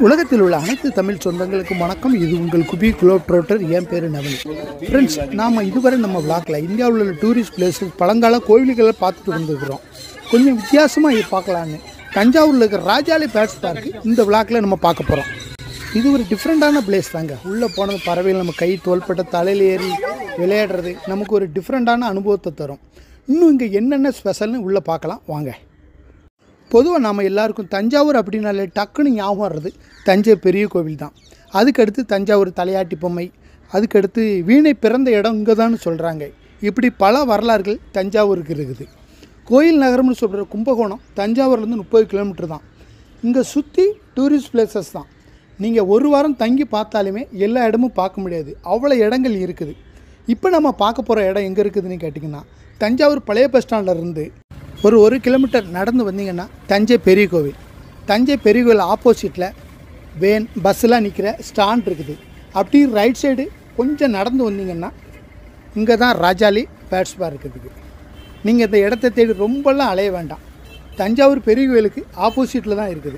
உலகத்தில் உள்ள அனைத்து தமிழ் சொந்தங்களுக்கும் வணக்கம் இது உங்கள் குபி குளோப் ட்ரோட்டர் என் பேர் நவனி ஃப்ரெண்ட்ஸ் நாம் இதுவரை நம்ம விளாக்ல இந்தியாவில் உள்ள டூரிஸ்ட் பிளேஸஸ் பழங்கால கோவில்களை பார்த்துட்டு வந்துருக்குறோம் கொஞ்சம் வித்தியாசமாக இது பார்க்கலான்னு தஞ்சாவூரில் இருக்கிற ராஜாலி பேட்ஸ் பார்க் இந்த விளாக்ல நம்ம பார்க்க போகிறோம் இது ஒரு டிஃப்ரெண்ட்டான பிளேஸ் தாங்க உள்ளே போனது பறவைகள் நம்ம கை தோள்பட்ட தலையில் ஏறி விளையாடுறது நமக்கு ஒரு டிஃப்ரெண்ட்டான அனுபவத்தை தரும் இன்னும் இங்கே என்னென்ன ஸ்பெஷல்னு உள்ளே பார்க்கலாம் வாங்க பொதுவாக நாம் எல்லாருக்கும் தஞ்சாவூர் அப்படின்னாலே டக்குன்னு ஞாபகம் வர்றது தஞ்சை பெரிய கோவில் தான் அதுக்கடுத்து தஞ்சாவூர் தலையாட்டி பொம்மை அதுக்கடுத்து வீணை பிறந்த இடம் இங்கே தான் சொல்கிறாங்க இப்படி பல வரலாறுகள் தஞ்சாவூருக்கு இருக்குது கோயில் நகரம்னு சொல்கிற கும்பகோணம் தஞ்சாவூர்லேருந்து முப்பது கிலோமீட்டர் தான் இங்கே சுற்றி டூரிஸ்ட் பிளேசஸ் தான் நீங்கள் ஒரு வாரம் தங்கி பார்த்தாலுமே எல்லா இடமும் பார்க்க முடியாது அவ்வளோ இடங்கள் இருக்குது இப்போ நம்ம பார்க்க போகிற இடம் எங்கே இருக்குதுன்னு கேட்டிங்கன்னா தஞ்சாவூர் பழைய பஸ் ஸ்டாண்டில் இருந்து ஒரு ஒரு கிலோமீட்டர் நடந்து வந்தீங்கன்னா தஞ்சை பெரிய கோவில் தஞ்சை பெரிய கோவில் ஆப்போசிட்டில் வேன் பஸ்ஸெலாம் நிற்கிற ஸ்டாண்ட் இருக்குது அப்படி ரைட் சைடு கொஞ்சம் நடந்து வந்தீங்கன்னா இங்கே தான் ராஜாலி பேட்ஸ் பார் இருக்குது நீங்கள் இந்த இடத்த தேடி ரொம்பலாம் அலைய வேண்டாம் தஞ்சாவூர் பெரிய கோயிலுக்கு ஆப்போசிட்டில் தான் இருக்குது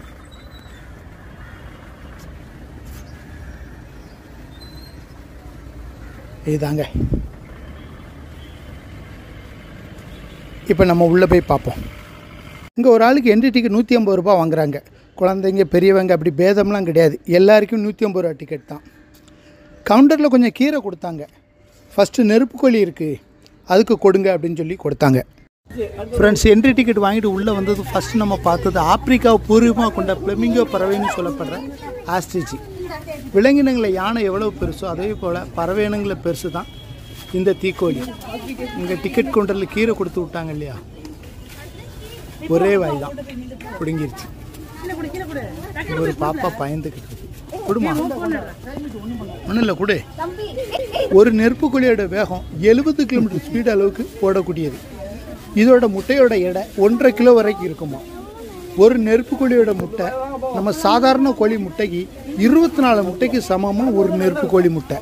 இதுதாங்க இப்போ நம்ம உள்ளே போய் பார்ப்போம் இங்கே ஒரு ஆளுக்கு என்ட்ரி டிக்கெட் நூற்றி ஐம்பது ரூபா வாங்குறாங்க குழந்தைங்க பெரியவங்க அப்படி பேதம்லாம் கிடையாது எல்லாருக்கும் நூற்றி ஐம்பது ரூபா டிக்கெட் தான் கவுண்டரில் கொஞ்சம் கீரை கொடுத்தாங்க ஃபஸ்ட்டு நெருப்பு கோழி இருக்குது அதுக்கு கொடுங்க அப்படின்னு சொல்லி கொடுத்தாங்க ஃப்ரெண்ட்ஸ் என்ட்ரி டிக்கெட் வாங்கிட்டு உள்ளே வந்தது ஃபஸ்ட்டு நம்ம பார்த்தது ஆப்பிரிக்காவை பூர்வமாக கொண்ட பிளமிங்கோ பறவைன்னு சொல்லப்படுற ஆஸ்ட்ரிச்சி விலங்கினங்களில் யானை எவ்வளோ பெருசோ அதே போல் பறவையினங்களில் பெருசு தான் இந்த தீக்கோழி இங்கே டிக்கெட் கவுண்டரில் கீரை கொடுத்து விட்டாங்க இல்லையா ஒரே வாய் தான் பிடுங்கிருச்சு ஒரு பாப்பா பயந்துக்கிட்டு இருக்கு கொடுமா ஒன்றும் இல்லை கொடு ஒரு நெருப்பு கோழியோட வேகம் எழுபது கிலோமீட்டர் ஸ்பீடு அளவுக்கு ஓடக்கூடியது இதோட முட்டையோட எடை ஒன்றரை கிலோ வரைக்கும் இருக்குமா ஒரு நெருப்பு கோழியோட முட்டை நம்ம சாதாரண கோழி முட்டைக்கு இருபத்தி நாலு முட்டைக்கு சமமாக ஒரு நெருப்பு கோழி முட்டை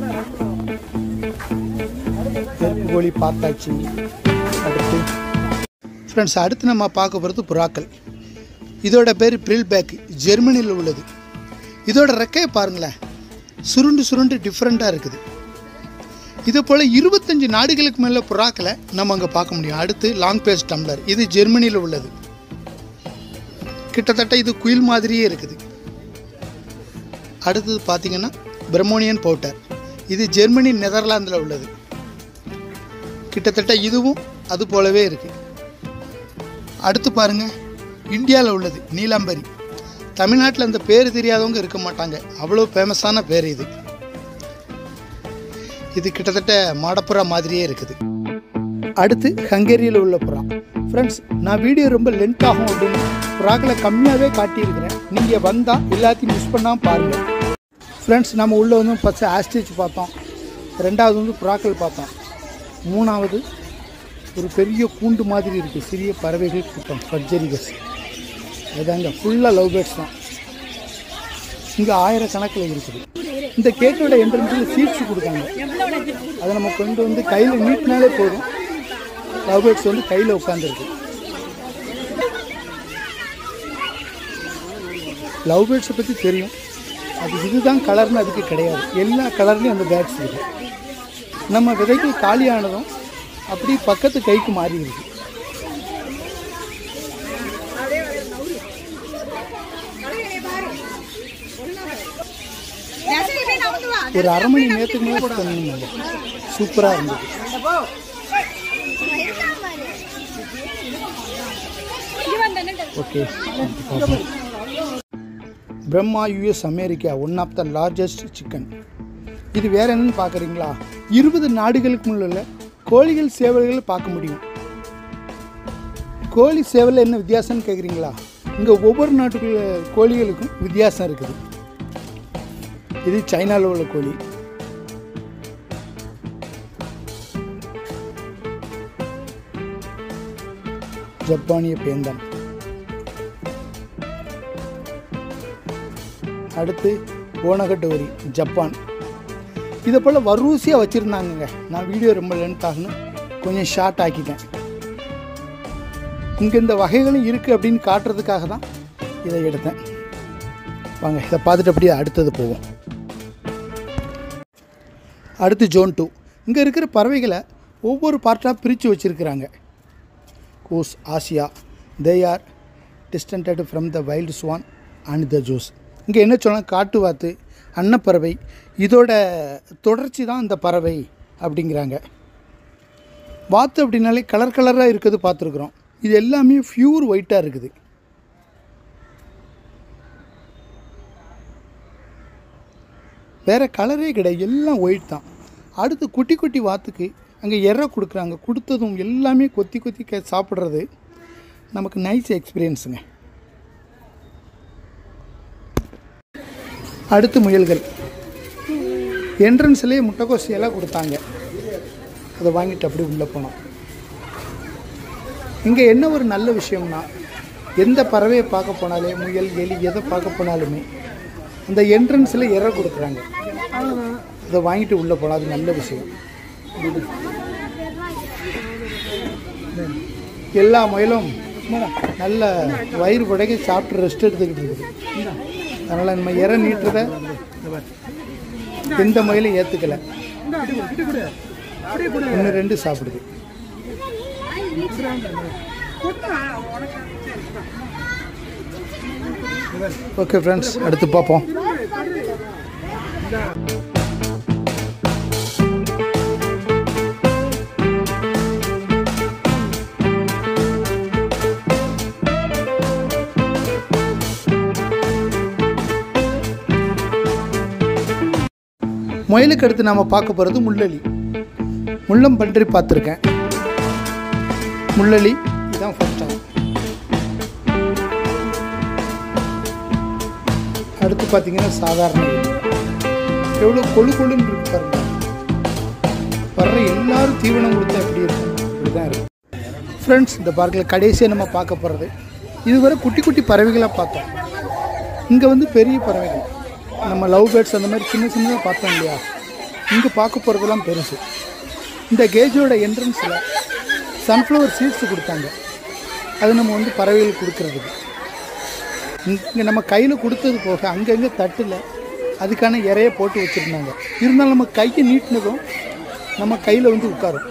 நெருப்பு கோழி பார்த்தாச்சு அடுத்து ஃப்ரெண்ட்ஸ் அடுத்து நம்ம பார்க்க போகிறது புறாக்கள் இதோட பேர் பிரில் பேக் ஜெர்மனியில் உள்ளது இதோட ரெக்கையை பாருங்களேன் சுருண்டு சுருண்டு டிஃப்ரெண்ட்டாக இருக்குது இது போல் இருபத்தஞ்சு நாடுகளுக்கு மேலே புறாக்களை நம்ம அங்கே பார்க்க முடியும் அடுத்து லாங் பேஸ் டம்ளர் இது ஜெர்மனியில் உள்ளது கிட்டத்தட்ட இது குயில் மாதிரியே இருக்குது அடுத்தது பார்த்தீங்கன்னா பிரமோனியன் பவுட்டர் இது ஜெர்மனி நெதர்லாந்தில் உள்ளது கிட்டத்தட்ட இதுவும் அது போலவே இருக்குது அடுத்து பாருங்க இந்தியாவில் உள்ளது நீலாம்பரி தமிழ்நாட்டில் அந்த பேர் தெரியாதவங்க இருக்க மாட்டாங்க அவ்வளோ ஃபேமஸான பேர் இது இது கிட்டத்தட்ட மாடப்புறா மாதிரியே இருக்குது அடுத்து ஹங்கேரியில் உள்ள புறா ஃப்ரெண்ட்ஸ் நான் வீடியோ ரொம்ப லென்த் ஆகும் அப்படின்னு புறாக்களை கம்மியாகவே காட்டியிருக்கிறேன் நீங்கள் வந்தால் எல்லாத்தையும் மிஸ் பண்ணாமல் பாருங்கள் ஃப்ரெண்ட்ஸ் நம்ம உள்ளே வந்து ஃபஸ்ட்டு ஆஸ்ட்ரிச் பார்த்தோம் ரெண்டாவது வந்து புறாக்கள் பார்த்தோம் மூணாவது ஒரு பெரிய கூண்டு மாதிரி இருக்குது சிறிய பறவைகள் கூட்டம் பர்ஜரிகஸ் அதாங்க ஃபுல்லாக லவ் பேர்ட்ஸ் தான் இங்கே ஆயிரக்கணக்கில் இருக்குது இந்த கேட்டோட என்ட்ரன்ஸில் சீட்ஸ் கொடுக்காங்க அதை நம்ம கொண்டு வந்து கையில் நீட்டினாலே போதும் லவ் பேர்ட்ஸ் வந்து கையில் உட்காந்துருக்கு லவ் பேர்ட்ஸை பற்றி தெரியும் அது இதுதான் கலர்னு அதுக்கு கிடையாது எல்லா கலர்லேயும் அந்த பேர்ட்ஸ் இருக்குது நம்ம விதைகள் காலியானதும் அப்படி பக்கத்து கைக்கு மாறி இருக்கு ஒரு அரை மணி நேரத்துக்கு மேலே கூட தண்ணிங்க சூப்பராக இருந்தது ஓகே பிரம்மா US America one of the largest chicken இது வேற என்னன்னு பார்க்குறீங்களா இருபது நாடுகளுக்கு உள்ள கோழிகள் சேவல்கள் பார்க்க முடியும் கோழி சேவலில் என்ன வித்தியாசம்னு கேட்குறீங்களா இங்கே ஒவ்வொரு நாட்டுக்குள்ள கோழிகளுக்கும் வித்தியாசம் இருக்குது இது சைனாவில் உள்ள கோழி ஜப்பானிய பேந்தன் அடுத்து ஓனகட்டோரி ஜப்பான் இதை போல் வரிசையாக வச்சுருந்தாங்கங்க நான் வீடியோ ரொம்ப லென்த் ஆகணும் கொஞ்சம் ஷார்ட் ஆக்கிட்டேன் இங்கே இந்த வகைகளும் இருக்குது அப்படின்னு காட்டுறதுக்காக தான் இதை எடுத்தேன் வாங்க இதை பார்த்துட்டு அப்படியே அடுத்தது போவோம் அடுத்து ஜோன் டூ இங்கே இருக்கிற பறவைகளை ஒவ்வொரு பார்ட்டாக பிரித்து வச்சுருக்கிறாங்க goes Asia they are distanced from the wild swan and the juice இங்கே என்ன சொல்லலாம் காட்டு வாத்து அன்னப்பறவை இதோட தொடர்ச்சி தான் இந்த பறவை அப்படிங்கிறாங்க வாத்து அப்படின்னாலே கலர் கலராக இருக்கிறது பார்த்துருக்குறோம் இது எல்லாமே ஃப்யூர் ஒயிட்டாக இருக்குது வேறு கலரே கிடையாது எல்லாம் ஒயிட் தான் அடுத்து குட்டி குட்டி வாத்துக்கு அங்கே எற கொடுக்குறாங்க கொடுத்ததும் எல்லாமே கொத்தி கொத்தி க சாப்பிட்றது நமக்கு நைஸ் எக்ஸ்பீரியன்ஸுங்க அடுத்து முயல்கள் என்ட்ரன்ஸ்லேயே முட்டைக்கோஸ் எல்லாம் கொடுத்தாங்க அதை வாங்கிட்டு அப்படியே உள்ளே போனோம் இங்கே என்ன ஒரு நல்ல விஷயம்னா எந்த பறவையை பார்க்க போனாலே முயல் எலி எதை பார்க்க போனாலுமே அந்த என்ட்ரன்ஸில் எற கொடுக்குறாங்க அதை வாங்கிட்டு உள்ளே போகலாம் அது நல்ல விஷயம் எல்லா முயலும் நல்ல வயிறு படைக்க சாப்பிட்டு ரெஸ்ட் எடுத்துக்கிட்டு இருக்குது அதனால் நம்ம இற நீட்டுறத எந்த முயலும் ஏற்றுக்கலை ஒன்று ரெண்டு சாப்பிடுது ஓகே ஃப்ரெண்ட்ஸ் அடுத்து பார்ப்போம் முயலுக்கு அடுத்து நாம் பார்க்க போகிறது முள்ளலி முள்ளம் பன்றி பார்த்துருக்கேன் முள்ளலி இதுதான் ஃபர்ஸ்ட் டைம் அடுத்து பார்த்தீங்கன்னா சாதாரண எலி. எவ்வளோ கொழு கொழுன்னு இருக்கு பாருங்க வர்ற எல்லாரும் தீவனம் கொடுத்தா எப்படி இருக்கும் இப்படிதான் இருக்கும் ஃப்ரெண்ட்ஸ் இந்த பார்க்கில் கடைசியாக நம்ம பார்க்க போகிறது இதுவரை குட்டி குட்டி பறவைகளாக பார்த்தோம் இங்கே வந்து பெரிய பறவைகள் நம்ம லவ் பேர்ட்ஸ் அந்த மாதிரி சின்ன சின்னதாக பார்த்தோம் இல்லையா இங்கே பார்க்க போகிறதெல்லாம் பெருசு இந்த கேஜோட என்ட்ரன்ஸில் சன்ஃப்ளவர் சீட்ஸ் கொடுத்தாங்க அது நம்ம வந்து பறவைகளுக்கு கொடுக்கறதுக்கு இங்கே நம்ம கையில் கொடுத்தது போக அங்கங்கே தட்டில் அதுக்கான இறைய போட்டு வச்சுருந்தாங்க இருந்தாலும் நம்ம கையை நீட்டினதும் நம்ம கையில் வந்து உட்காரும்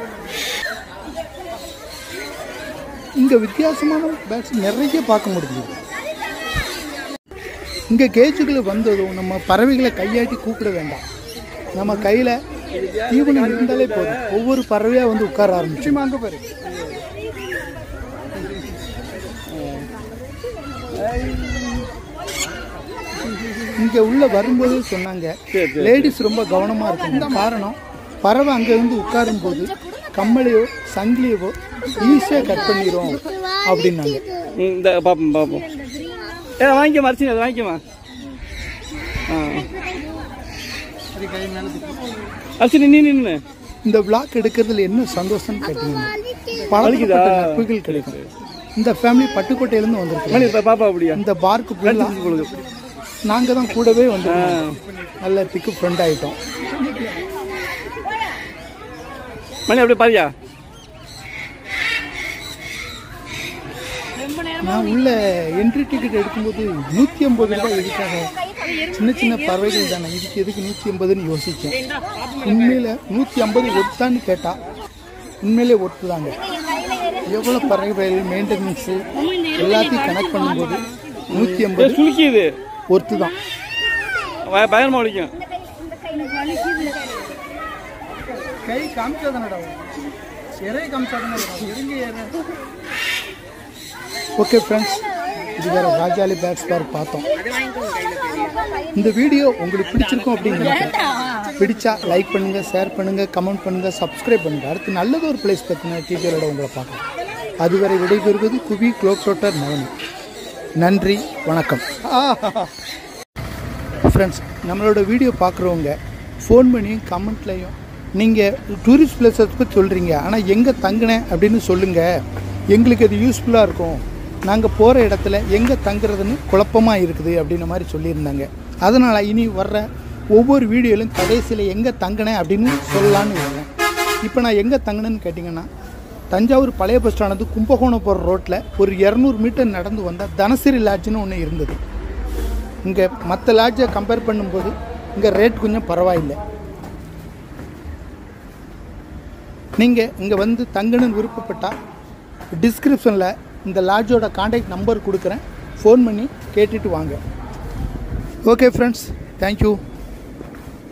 இங்கே வித்தியாசமான பேட்ஸ் நிறைய பார்க்க முடியுது இங்கே கேஜுக்குள்ள வந்ததும் நம்ம பறவைகளை கையாட்டி கூப்பிட வேண்டாம் நம்ம கையில் தீவனம் இருந்தாலே போதும் ஒவ்வொரு பறவையாக வந்து உட்கார ஆரம்பிச்சு அங்கே பாரு இங்கே உள்ள வரும்போது சொன்னாங்க லேடிஸ் ரொம்ப கவனமாக இருக்கணும் காரணம் பறவை அங்கே வந்து உட்காரும் போது கம்மலையோ சங்கிலியவோ ஈஸியாக கட் பண்ணிடும் அப்படின்னாங்க ம், இந்த பார்ப்போம் பார்ப்போம் ஏ வாங்கிக்கமா அரிசி அதை வாங்கிக்கமா ஆ அரிசி நின்று நின்று இந்த விளாக் எடுக்கிறதுல என்ன சந்தோஷம்னு கேட்டீங்கன்னா பழகிட்ட நட்புகள் கிடைக்கும் இந்த ஃபேமிலி பட்டுக்கோட்டையிலேருந்து வந்திருக்கோம் மணி இப்போ பாப்பா அப்படியா இந்த பார்க்கு ஃபுல்லாக நாங்கள் தான் கூடவே வந்திருக்கோம் நல்ல திக்கு ஃப்ரெண்ட் ஆகிட்டோம் மணி அப்படியே பாரியா நான் உள்ள என்ட்ரி டிக்கெட் எடுக்கும்போது நூற்றி ஐம்பது ரூபாய் எதுக்காக சின்ன சின்ன பறவைகள் தானே இதுக்கு எதுக்கு நூற்றி ஐம்பதுன்னு யோசித்தேன் உண்மையில் நூற்றி ஐம்பது ஒத்தான்னு கேட்டா உண்மையிலே ஒத்து தாங்க எவ்வளோ பறவைகள் மெயின்டெனன்ஸு எல்லாத்தையும் கனெக்ட் பண்ணும்போது நூற்றி ஏ ஐம்பது சுளுக்கிது ஒர்த்து தான் பய- பயங்கரமா வலிக்கும் கை காமிச்சாதானடா இறைய காமிச்சாதானே ஓகே ஃப்ரெண்ட்ஸ் இது வேற ராஜாலி பேட்ஸ் பார்க் பார்த்தோம் இந்த வீடியோ உங்களுக்கு பிடிச்சிருக்கும் அப்படின்னு நினைக்கிறேன் பிடிச்சா லைக் பண்ணுங்க ஷேர் பண்ணுங்க கமெண்ட் பண்ணுங்க சப்ஸ்கிரைப் பண்ணுங்க அடுத்து நல்லது ஒரு பிளேஸ் பற்றின டீட்டெயிலோட உங்களை பார்க்கலாம் அதுவரை விடைபெறுவது குபி குளோப்டோட்டர் நவனி நன்றி வணக்கம் ஃப்ரெண்ட்ஸ் நம்மளோட வீடியோ பார்க்குறவங்க ஃபோன் பண்ணியும் கமெண்ட்லையும் நீங்கள் டூரிஸ்ட் பிளேஸஸ் பற்றி சொல்கிறீங்க ஆனால் எங்கே தங்கினேன் அப்படின்னு சொல்லுங்கள் எங்களுக்கு அது யூஸ்ஃபுல்லாக இருக்கும் நாங்கள் போகிற இடத்துல எங்கே தங்குறதுன்னு குழப்பமாக இருக்குது அப்படின்ற மாதிரி சொல்லியிருந்தாங்க அதனால் இனி வர்ற ஒவ்வொரு வீடியோலையும் கடைசியில் எங்கே தங்கினேன் அப்படின்னு சொல்லலான்னு இருக்கேன் இப்போ நான் எங்கே தங்கினேன்னு கேட்டிங்கன்னா தஞ்சாவூர் பழைய பஸ் ஸ்டாண்டு கும்பகோணம் போகிற ரோட்டில் ஒரு இரநூறு மீட்டர் நடந்து வந்தால் தனசிரி லாட்ஜ்னு ஒன்று இருந்தது இங்கே மற்ற லாட்ஜை கம்பேர் பண்ணும்போது இங்கே ரேட் கொஞ்சம் பரவாயில்லை நீங்கள் இங்கே வந்து தங்கணும்னு விருப்பப்பட்டால் டிஸ்கிரிப்ஷனில் இந்த லாட்ஜோட காண்டாக்ட் நம்பர் கொடுக்குறேன் ஃபோன் பண்ணி கேட்டுட்டு வாங்க ஓகே ஃப்ரெண்ட்ஸ் தேங்க்யூ